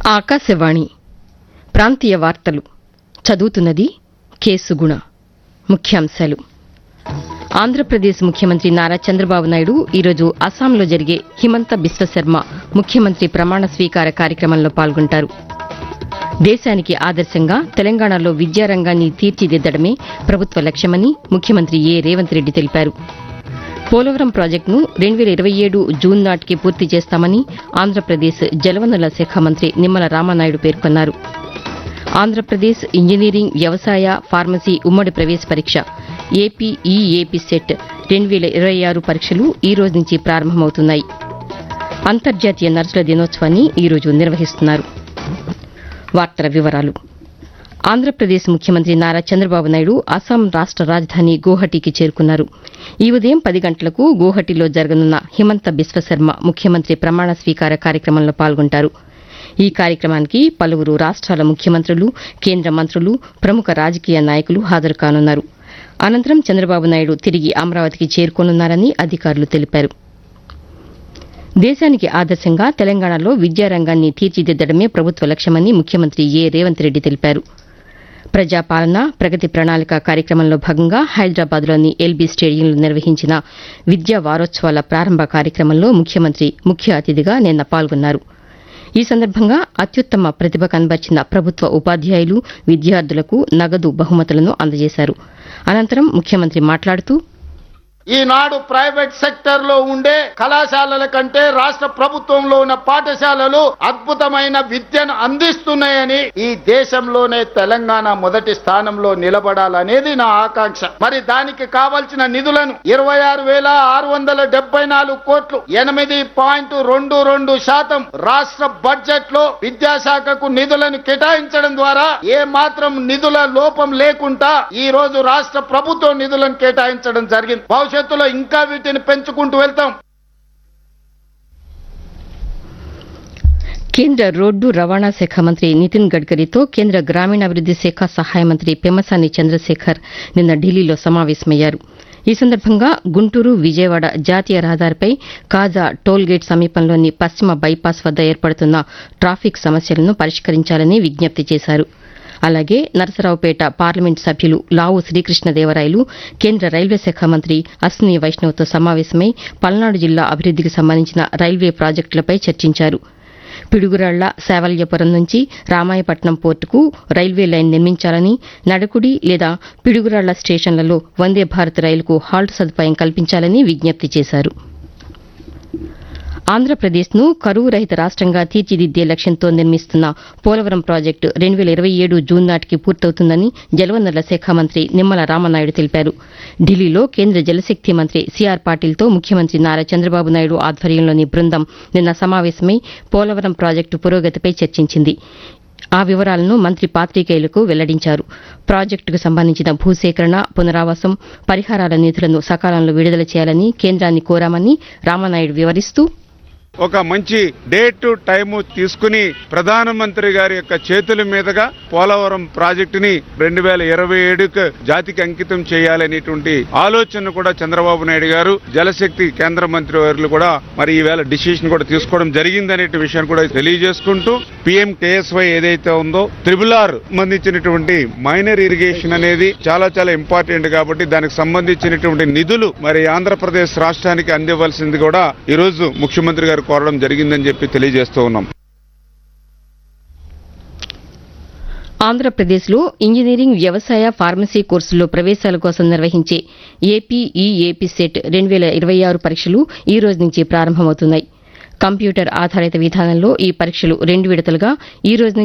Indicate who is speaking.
Speaker 1: ఆకాశవాణి ప్రాంతీయ వార్తలు చదువుతున్నది కేసుగుణ ముఖ్యాంశాలు ఆంధ్రప్రదేశ్ ముఖ్యమంత్రి నారా చంద్రబాబు నాయుడు ఈరోజు అస్సాంలో జరిగే హిమంత బిశ్వశర్మ ముఖ్యమంత్రి ప్రమాణ స్వీకార కార్యక్రమంలో పాల్గొంటారు దేశానికి ఆదర్శంగా తెలంగాణలో విద్యారంగాన్ని తీర్చిదిద్దడమే ప్రభుత్వ లక్ష్యమని ముఖ్యమంత్రి ఏ రేవంత్ రెడ్డి తెలిపారు పోలవరం ప్రాజెక్టును రెండు వేల ఇరవై ఏడు జూన్ నాటికి పూర్తి చేస్తామని ఆంధ్రప్రదేశ్ జలవనరుల శాఖ మంత్రి నిమ్మల రామానాయుడు పేర్కొన్నారు ఆంధ్రప్రదేశ్ ఇంజనీరింగ్ వ్యవసాయ ఫార్మసీ ఉమ్మడి ప్రవేశ పరీక్ష ఏపీ ఈఏపీ సెట్ రెండు వేల ఇరవై ఆరు పరీక్షలు ఈ రోజు నుంచి ప్రారంభమవుతున్నాయి అంతర్జాతీయ నర్సుల దినోత్సవాన్ని ఈ రోజు నిర్వహిస్తున్నారు వార్తల వివరాలు ఆంధ్రప్రదేశ్ ముఖ్యమంత్రి నారా చంద్రబాబు నాయుడు అస్సాం రాష్ట రాజధాని గౌహటికి చేరుకున్నారు ఈ ఉదయం పది గంటలకు గౌహటిలో జరగనున్న హిమంత బిశ్వశర్మ ముఖ్యమంత్రి ప్రమాణ స్వీకార కార్యక్రమంలో పాల్గొంటారు ఈ కార్యక్రమానికి పలువురు రాష్ట్రాల ముఖ్యమంత్రులు కేంద్ర మంత్రులు ప్రముఖ రాజకీయ నాయకులు హాజరు కానున్నారు అనంతరం చంద్రబాబు నాయుడు తిరిగి అమరావతికి చేరుకోనున్నారని అధికారులు తెలిపారు దేశానికి ఆదర్శంగా తెలంగాణలో విద్యారంగాన్ని తీర్చిదిద్దడమే ప్రభుత్వ లక్ష్యమని ముఖ్యమంత్రి ఏ రేవంత్ రెడ్డి తెలిపారు ప్రజాపాలన ప్రగతి ప్రణాళిక కార్యక్రమంలో భాగంగా హైదరాబాద్లోని ఎల్బీ స్టేడియంలో నిర్వహించిన విద్యా వారోత్సవాల ప్రారంభ కార్యక్రమంలో ముఖ్యమంత్రి ముఖ్య అతిథిగా నిన్న పాల్గొన్నారు ఈ సందర్భంగా అత్యుత్తమ ప్రతిభ కనబర్చిన ప్రభుత్వ ఉపాధ్యాయులు విద్యార్థులకు నగదు బహుమతులను అందజేశారు అనంతరం ముఖ్యమంత్రి మాట్లాడుతూ
Speaker 2: ఈనాడు ప్రైవేట్ సెక్టర్ లో ఉండే కళాశాలల కంటే రాష్ట్ర ప్రభుత్వంలో ఉన్న పాఠశాలలు అద్భుతమైన విద్యను అందిస్తున్నాయని ఈ దేశంలోనే తెలంగాణ మొదటి స్థానంలో నిలబడాలనేది నా ఆకాంక్ష మరి దానికి కావలసిన నిధులను ఇరవై ఆరు వేల ఆరు వందల డెబ్బై నాలుగు కోట్లు ఎనిమిది పాయింట్ రెండు రెండు శాతం రాష్ట్ర బడ్జెట్ లో విద్యాశాఖకు నిధులను కేటాయించడం ద్వారా ఏ మాత్రం నిధుల లోపం లేకుండా ఈ రోజు రాష్ట్ర ప్రభుత్వం నిధులను కేటాయించడం జరిగింది భవిష్యత్తులో ఇంకా వీటిని పెంచుకుంటూ వెళ్తాం
Speaker 1: కేంద్ర రోడ్డు రవాణా శాఖ మంత్రి నితిన్ గడ్కరీతో కేంద్ర గ్రామీణాభివృద్ది శాఖ సహాయ మంత్రి పెమ్మసాని చంద్రశేఖర్ నిన్న ఢిల్లీలో సమావేశమయ్యారు ఈ సందర్భంగా గుంటూరు విజయవాడ జాతీయ రహదారిపై కాజా టోల్ గేట్ సమీపంలోని పశ్చిమ బైపాస్ వద్ద ఏర్పడుతున్న ట్రాఫిక్ సమస్యలను పరిష్కరించాలని విజ్ఞప్తి చేశారు అలాగే నరసరావుపేట పార్లమెంట్ సభ్యులు లావు శ్రీకృష్ణదేవరాయలు కేంద్ర రైల్వే శాఖ మంత్రి అశ్విని వైష్ణవ్తో సమావేశమై పల్నాడు జిల్లా అభివృద్దికి సంబంధించిన రైల్వే ప్రాజెక్టులపై చర్చించారు పిడుగురాళ్ల శావల్యపురం నుంచి రామాయపట్నం పోర్టుకు రైల్వే లైన్ నిర్మించాలని నడకుడి లేదా పిడుగురాళ్ల స్టేషన్లలో వందే భారత్ రైలుకు హాల్ట్ సదుపాయం కల్పించాలని విజ్ఞప్తి చేశారు ఆంధ్రప్రదేశ్ను కరువు రహిత రాష్టంగా తీర్చిదిద్దే లక్ష్యంతో నిర్మిస్తున్న పోలవరం ప్రాజెక్టు రెండు వేల ఇరవై ఏడు జూన్ నాటికి పూర్తవుతుందని జలవనరుల శాఖ మంత్రి నిమ్మల రామనాయుడు తెలిపారు ఢిల్లీలో కేంద్ర జలశక్తి మంత్రి సిఆర్ పాటిల్తో ముఖ్యమంత్రి నారా చంద్రబాబు నాయుడు ఆధ్వర్యంలోని బృందం నిన్న సమావేశమై పోలవరం ప్రాజెక్టు పురోగతిపై చర్చించింది ఆ వివరాలను మంత్రి పాతికేయులకు వెల్లడించారు ప్రాజెక్టుకు సంబంధించిన భూసేకరణ పునరావాసం పరిహారాల నిధులను సకాలంలో విడుదల చేయాలని కేంద్రాన్ని కోరామని రామనాయుడు వివరిస్తూ
Speaker 3: ఒక మంచి డేట్ టైము తీసుకుని ప్రధానమంత్రి గారి యొక్క చేతుల మీదుగా పోలవరం ప్రాజెక్టుని రెండు వేల ఇరవై ఏడుకు జాతికి అంకితం చేయాలనేటువంటి ఆలోచన కూడా చంద్రబాబు నాయుడు గారు జలశక్తి కేంద్ర మంత్రి వారు కూడా మరి ఈవేళ డిసిషన్ కూడా తీసుకోవడం జరిగిందనే విషయాన్ని కూడా తెలియజేసుకుంటూ పిఎం కేఎస్వై ఏదైతే ఉందో త్రిబుల్ ఆర్ సంబంధించినటువంటి మైనర్ ఇరిగేషన్ అనేది చాలా చాలా ఇంపార్టెంట్ కాబట్టి దానికి సంబంధించినటువంటి నిధులు మరి ఆంధ్రప్రదేశ్ రాష్ట్రానికి అందివ్వాల్సింది కూడా ఈ రోజు ముఖ్యమంత్రి గారు కోరడం జరిగిందని చెప్పి తెలియజేస్తూ ఉన్నాం
Speaker 1: ఆంధ్రప్రదేశ్లో ఇంజనీరింగ్ వ్యవసాయ ఫార్మసీ కోర్సుల్లో ప్రవేశాల కోసం నిర్వహించే ఏపీ ఈఏపీ సెట్ రెండు వేల ఇరవై ఆరు పరీక్షలు ఈ రోజు నుంచి ప్రారంభమవుతున్నాయి కంప్యూటర్ ఆధారిత విధానంలో ఈ పరీక్షలు రెండు విడతలుగా ఈ రోజు